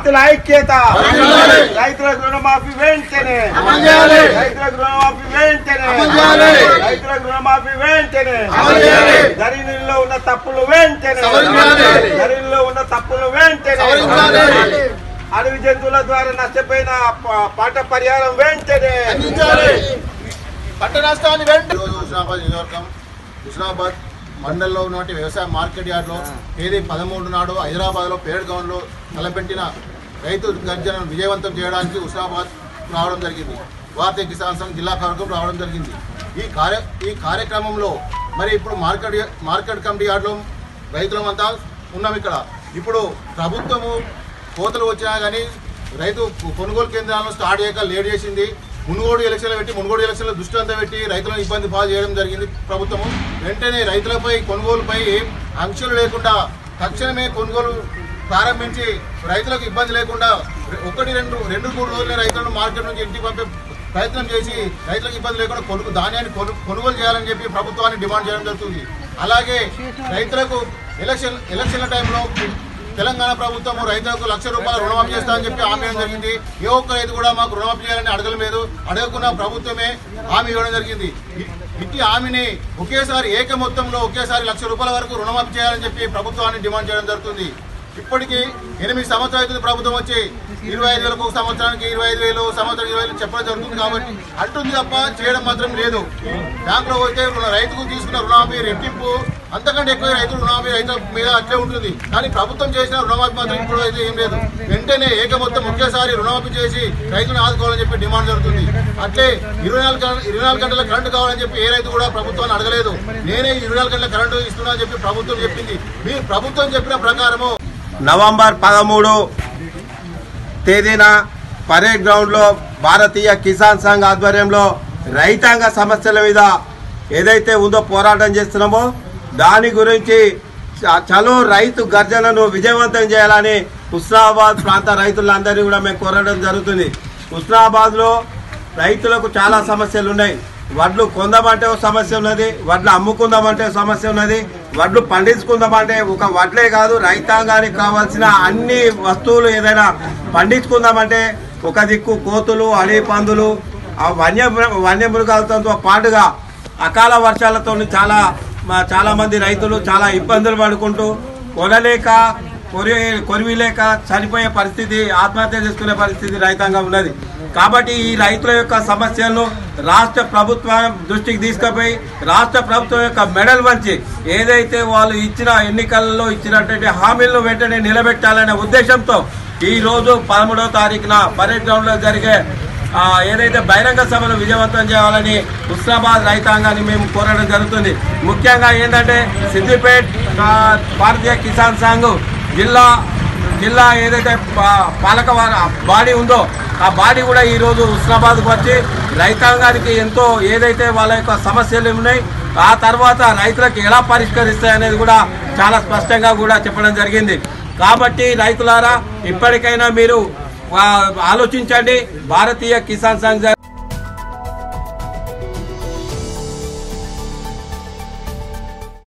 రైతుల ఐక్యత రైతులకు రుణమాఫీ వెంటనే రైతులకు రుణమాఫీ వెంటనే రైతులకు రుణమాఫీ వెంటనే ధరణిలో ఉన్న తప్పులు వెంటనే ధరణిలో ఉన్న తప్పులు వెంటనే అడవి జంతువుల ద్వారా నష్టపోయిన ప- పంట పరిహారం వెంటనే పంట నష్టాన్ని వెంటనే ఈరోజు హుస్నాబాద్ నియోజకవర్గం హుస్నాబాద్ మండలంలో ఉన్నటువంటి వ్యవసాయ మార్కెట్ యార్డ్లో తేదీ పదమూడు నాడు హైదరాబాద్లో పేడ్ గ్రౌండ్లో తలపెట్టిన రైతు గర్జనను విజయవంతం చేయడానికి హుస్నాబాద్ రావడం జరిగింది భారతీయ కిసాన్ సంఘ్ జిల్లా కార్యక్రమం రావడం జరిగింది ఈ కార్య ఈ కార్యక్రమంలో మరి ఇప్పుడు మార్కెట్ యా- మార్కెట్ కమిటీ యార్డ్లో రైతులమంతా ఉన్నాం ఇక్కడ ఇప్పుడు ప్రభుత్వము కోతలు వచ్చినా కానీ రైతు కొనుగోలు కేంద్రాలను స్టార్ట్ చేయక లేట్ చేసింది మునుగోడు ఎలక్షన్లు పెట్టి మునుగోడు ఎలక్షన్ల దృష్టి అంతా పెట్టి రైతులను ఇబ్బంది పాలు చేయడం జరిగింది ప్రభుత్వము వెంటనే రైతులపై కొనుగోలుపై ఏం ఆంక్షలు లేకుండా తక్షణమే కొనుగోలు ప్రారంభించి రైతులకు ఇబ్బంది లేకుండా ఒకటి రెండు రెండు మూడు రోజులే రైతులను మార్కెట్ నుంచి ఇంటికి పంపే ప్రయత్నం చేసి రైతులకు ఇబ్బంది లేకుండా కొనుగో ధాన్యాన్ని కొను కొనుగోలు చేయాలని చెప్పి ప్రభుత్వాన్ని డిమాండ్ చేయడం జరుగుతుంది అలాగే రైతులకు ఎలక్షన్ ఎలక్షన్ల టైంలో తెలంగాణ ప్రభుత్వం రైతులకు లక్ష రూపాయలు రుణమాఫీ చేస్తామని చెప్పి హామీ ఇవ్వడం జరిగింది ఏ ఒక్క రైతు కూడా మాకు రుణమాఫీ చేయాలని అడగలేదు అడగకుండా ప్రభుత్వమే హామీ ఇవ్వడం జరిగింది ఇ- ఇట్టి హామీని ఒకేసారి ఏక మొత్తంలో ఒకేసారి లక్ష రూపాయల వరకు రుణమాఫీ చేయాలని చెప్పి ప్రభుత్వాన్ని డిమాండ్ చేయడం జరుగుతుంది ఇప్పటికీ ఎనిమిది సంవత్సరాలు అవుతుంది ప్రభుత్వం వచ్చి ఇరవై ఐదు వేలకు ఒక సంవత్సరానికి ఇరవై ఐదు వేలు సంవత్సరం ఇరవై వేలు చెప్పడం జరుగుతుంది కాబట్టి అంటుంది తప్ప చేయడం మాత్రం లేదు బ్యాంకులో పోతే రుణ- రైతుకు తీసుకున్న రుణమాఫీ రెట్టింపు అంతకంటే ఎక్కువ రైతులు రుణమాఫీ రైతుల మీద అట్లే ఉంటుంది కానీ ప్రభుత్వం చేసిన రుణమాఫీ మాత్రం ఇప్పుడు అయితే ఏం లేదు వెంటనే ఏక మొత్తం ఒకేసారి రుణమాఫీ చేసి రైతులను ఆదుకోవాలని చెప్పి డిమాండ్ జరుగుతుంది అట్లే ఇరవై నాలుగు గంటల ఇరవై నాలుగు గంటల కరెంటు కావాలని చెప్పి ఏ రైతు కూడా ప్రభుత్వాన్ని అడగలేదు నేనే ఇరవై నాలుగు గంటల కరెంటు ఇస్తున్నా అని చెప్పి ప్రభుత్వం చెప్పింది మీరు ప్రభుత్వం చెప్పిన ప్రకారము నవంబర్ పదమూడు తేదీన పరేడ్ గ్రౌండ్లో భారతీయ కిసాన్ సంఘ్ ఆధ్వర్యంలో రైతాంగ సమస్యల మీద ఏదైతే ఉందో పోరాటం చేస్తున్నామో దాని గురించి చ- చలో రైతు గర్జనను విజయవంతం చేయాలని హుస్నాబాద్ ప్రాంత రైతులందరినీ కూడా మేము కోరడం జరుగుతుంది హుస్నాబాద్లో రైతులకు చాలా సమస్యలు ఉన్నాయి వడ్లు కొందామంటే ఒక సమస్య ఉన్నది వడ్లు అమ్ముకుందామంటే ఒక సమస్య ఉన్నది వడ్లు పండించుకుందామంటే ఒక వడ్లే కాదు రైతాంగానికి కావాల్సిన అన్ని వస్తువులు ఏదైనా పండించుకుందామంటే ఒక దిక్కు కోతులు అడవి పందులు ఆ వన్య వన్యమృగాలతో పాటుగా అకాల వర్షాలతో చాలా మా- చాలా మంది రైతులు చాలా ఇబ్బందులు పడుకుంటూ కొనలేక కొరి కొరివి లేక చనిపోయే పరిస్థితి ఆత్మహత్య చేసుకునే పరిస్థితి రైతాంగం ఉన్నది కాబట్టి ఈ రైతుల యొక్క సమస్యలను రాష్ట్ర ప్రభుత్వం దృష్టికి తీసుకుపోయి రాష్ట్ర ప్రభుత్వం యొక్క మెడల్ వంచి ఏదైతే వాళ్ళు ఇచ్చిన ఎన్నికల్లో ఇచ్చినటువంటి హామీలను వెంటనే నిలబెట్టాలనే ఉద్దేశంతో ఈ రోజు పదమూడవ తారీఖున పరేడ్ గ్రౌండ్ లో జరిగే ఆ, ఏదైతే బహిరంగ సభను విజయవంతం చేయాలని హుస్నాబాద్ రైతాంగాన్ని మేము కోరడం జరుగుతుంది ముఖ్యంగా ఏంటంటే సిద్దిపేట్ ఆ, భారతీయ కిసాన్ సంఘ్ జిల్లా జిల్లా ఏదైతే పా- పాలక వా- బాడీ ఉందో ఆ బాడీ కూడా ఈ రోజు హుస్నాబాద్కు వచ్చి రైతాంగానికి ఎంతో ఏదైతే వాళ్ళ యొక్క సమస్యలు ఉన్నాయి ఆ తర్వాత రైతులకు ఎలా పరిష్కరిస్తాయి అనేది కూడా చాలా స్పష్టంగా కూడా చెప్పడం జరిగింది కాబట్టి రైతులారా ఇప్పటికైనా మీరు ఆ, ఆలోచించండి భారతీయ కిసాన్ సంఘ్